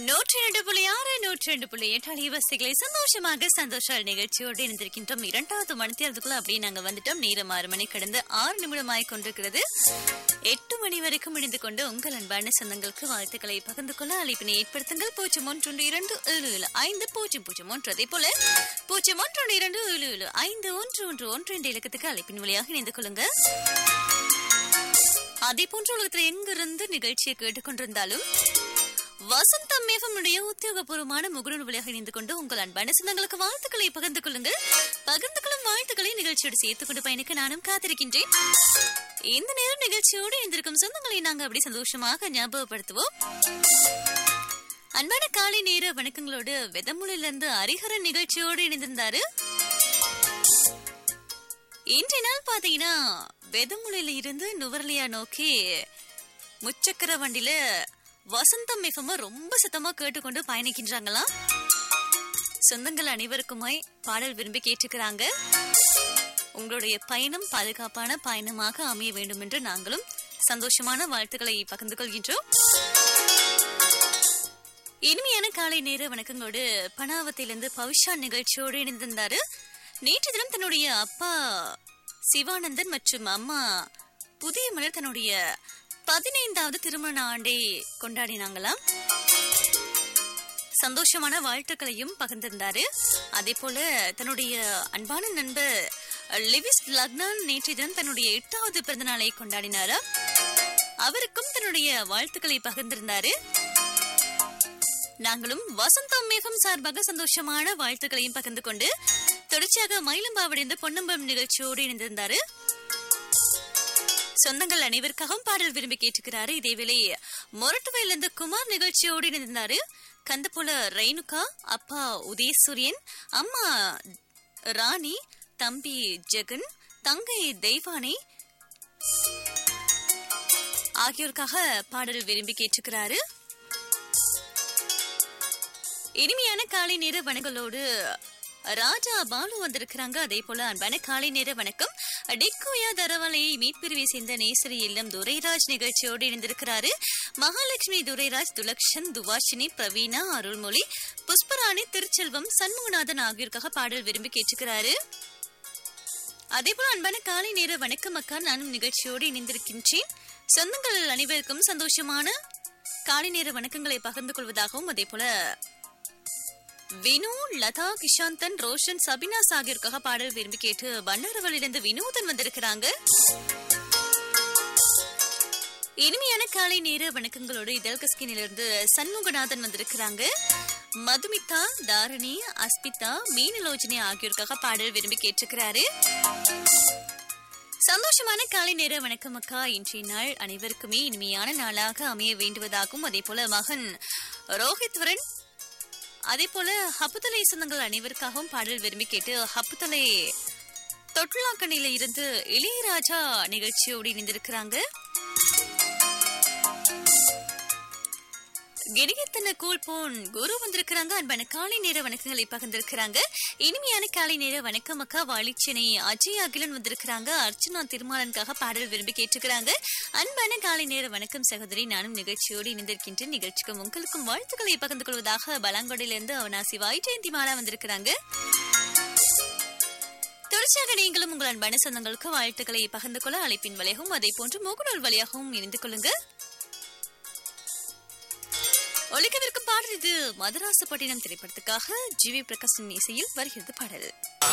நூற்றி ரெண்டு புள்ளி ஆறு நூற்றி ரெண்டு புள்ளி எட்டு அலைவரிசைகளை சந்தோஷமாக சந்தோஷால் நிகழ்ச்சியோடு இணைந்திருக்கின்றோம் இரண்டாவது மணித்தியாரத்துக்குள்ள அப்படியே நாங்க வந்துட்டோம் நேரம் ஆறு மணி கடந்து ஆறு நிமிடமாய் கொண்டிருக்கிறது எட்டு மணி வரைக்கும் இணைந்து கொண்டு உங்கள் அன்பான சொந்தங்களுக்கு வாழ்த்துக்களை பகிர்ந்து கொள்ள அழைப்பினை ஏற்படுத்துங்கள் பூஜ்ஜியம் ஒன்று இரண்டு ஏழு ஏழு ஐந்து பூஜ்ஜியம் பூஜ்ஜியம் ஒன்று அதே போல பூஜ்ஜியம் ஒன்று இரண்டு ஏழு ஏழு ஐந்து ஒன்று ஒன்று ஒன்று என்ற இலக்கத்துக்கு அழைப்பின் வழியாக இணைந்து கொள்ளுங்க அதே போன்ற உலகத்தில் எங்கிருந்து நிகழ்ச்சியை கேட்டுக்கொண்டிருந்தாலும் வசந்தம் மேகமுடைய உத்தியோகபூர்வமான முகநூல் வழியாக இணைந்து கொண்டு உங்கள் அன்பான சொந்தங்களுக்கு வாழ்த்துக்களை பகிர்ந்து கொள்ளுங்கள் பகிர்ந்து கொள்ளும் வாழ்த்துக்களை நிகழ்ச்சியோடு சேர்த்துக் கொண்டு பயணிக்க நானும் காத்திருக்கின்றேன் இந்த நேரம் நிகழ்ச்சியோடு இணைந்திருக்கும் சொந்தங்களை நாங்க அப்படி சந்தோஷமாக ஞாபகப்படுத்துவோம் அன்பான காலை நேர வணக்கங்களோடு வெதமுலையில இருந்து ஹரிஹரன் நிகழ்ச்சியோடு இணைந்திருந்தாரு இன்றைய நாள் பாத்தீங்கன்னா வெதமுலையில இருந்து நுவரலியா நோக்கி முச்சக்கர வண்டியில வசந்தம் மிகமா ரொம்ப சத்தமா கேட்டுக்கொண்டு பயணிக்கின்றாங்களாம் சொந்தங்கள் அனைவருக்குமாய் பாடல் விரும்பி கேட்டுக்கிறாங்க உங்களுடைய பயணம் பாதுகாப்பான பயணமாக அமைய வேண்டும் என்று நாங்களும் சந்தோஷமான வாழ்த்துக்களை பகிர்ந்து கொள்கின்றோம் இனிமையான காலை நேர வணக்கங்களோடு பனாவத்திலிருந்து பவிஷா நிகழ்ச்சியோடு இணைந்திருந்தாரு நேற்று தினம் தன்னுடைய அப்பா சிவானந்தன் மற்றும் அம்மா புதிய மலர் தன்னுடைய பதினைந்தாவது திருமண ஆண்டை கொண்டாடினாங்களாம் சந்தோஷமான வாழ்த்துக்களையும் பகிர்ந்திருந்தாரு அதே போல தன்னுடைய அன்பான நண்பர் லிவிஸ் லக்னான் நேற்றைய தினம் தன்னுடைய எட்டாவது பிறந்த நாளை கொண்டாடினாரா அவருக்கும் தன்னுடைய வாழ்த்துக்களை பகிர்ந்திருந்தாரு நாங்களும் வசந்தம் மேகம் சார்பாக சந்தோஷமான வாழ்த்துக்களையும் பகிர்ந்து கொண்டு தொடர்ச்சியாக மயிலம்பாவடைந்து பொன்னம்பம் நிகழ்ச்சியோடு இணைந்திருந்தாரு சொந்தங்கள் அனைவருக்காகவும் பாடல் விரும்பி கேட்டுக்கிறாரு இதேவேளை மொரட்டுவையிலிருந்து குமார் நிகழ்ச்சியோடு இணைந்திருந்தாரு கந்தபோல ரேணுகா அப்பா உதயசூரியன் அம்மா ராணி தம்பி ஜெகன் தங்கை தெய்வானை ஆகியோருக்காக பாடல் விரும்பி கேட்டுக்கிறாரு இனிமையான காலை நேர வணங்களோடு ராஜா பாலு வந்திருக்கிறாங்க அதே போல அன்பான காலை நேர வணக்கம் டெக்கோயா தரவலையை மீட்பிரிவை சேர்ந்த நேசரி இல்லம் துரைராஜ் நிகழ்ச்சியோடு இணைந்திருக்கிறாரு மகாலட்சுமி துரைராஜ் துலக்ஷன் துவாஷினி பிரவீனா அருள்மொழி புஷ்பராணி திருச்செல்வம் சண்முகநாதன் ஆகியோருக்காக பாடல் விரும்பி கேட்டுக்கிறாரு அதே போல அன்பான காலை நேர வணக்கம் அக்கா நானும் நிகழ்ச்சியோடு இணைந்திருக்கின்றேன் சொந்தங்கள் அனைவருக்கும் சந்தோஷமான காலை நேர வணக்கங்களை பகிர்ந்து கொள்வதாகவும் அதே போல வினு லதா கிஷாந்தன் ரோஷன் சபினாஸ் ஆகியோருக்காக பாடல் விரும்பி கேட்டு பன்னாரவளிலிருந்து வினோதன் வந்திருக்கிறாங்க இனிமையான காலை நேர வணக்கங்களோடு இதழ் கஸ்கினிலிருந்து சண்முகநாதன் வந்திருக்கிறாங்க மதுமிதா தாரணி அஸ்பிதா மீனலோஜினி ஆகியோருக்காக பாடல் விரும்பி கேட்டிருக்கிறாரு சந்தோஷமான காலை நேர வணக்கம் அக்கா இன்றைய நாள் அனைவருக்குமே இனிமையான நாளாக அமைய வேண்டுவதாகவும் அதே போல மகன் ரோஹித்வரன் அதே போல ஹப்புத்தலை சொந்தங்கள் அனைவருக்காகவும் பாடல் விரும்பி கேட்டு ஹப்புத்தலை தொட்டுலாக்கணில இருந்து இளையராஜா நிகழ்ச்சியோடு இணைந்திருக்கிறாங்க கிரிகத்தன கூல் போன் குரு வந்திருக்கிறாங்க அன்பான காலை நேர வணக்கங்களை பகிர்ந்திருக்கிறாங்க இனிமையான காலை நேர வணக்கம் அக்கா வாலிச்சனை அஜய் அகிலன் வந்திருக்கிறாங்க அர்ச்சனா திருமாலனுக்காக பாடல் விரும்பி கேட்டுக்கிறாங்க அன்பான காலை நேர வணக்கம் சகோதரி நானும் நிகழ்ச்சியோடு இணைந்திருக்கின்ற நிகழ்ச்சிக்கும் உங்களுக்கும் வாழ்த்துக்களை பகிர்ந்து கொள்வதாக பலாங்கொடையிலிருந்து அவனாசி வைஜெயந்தி மாலா வந்திருக்கிறாங்க தொடர்ச்சியாக நீங்களும் உங்கள் அன்பான சொந்தங்களுக்கு வாழ்த்துக்களை பகிர்ந்து கொள்ள அழைப்பின் வழியாகவும் அதே போன்று முகநூல் வழியாகவும் இணைந்து கொள்ளுங்க ஒழிக்கவிருக்கும் பாடல் இது மதராசப்பட்டினம் திரைப்படத்துக்காக ஜி வி பிரகாஷின் இசையில் வருகிறது பாடல்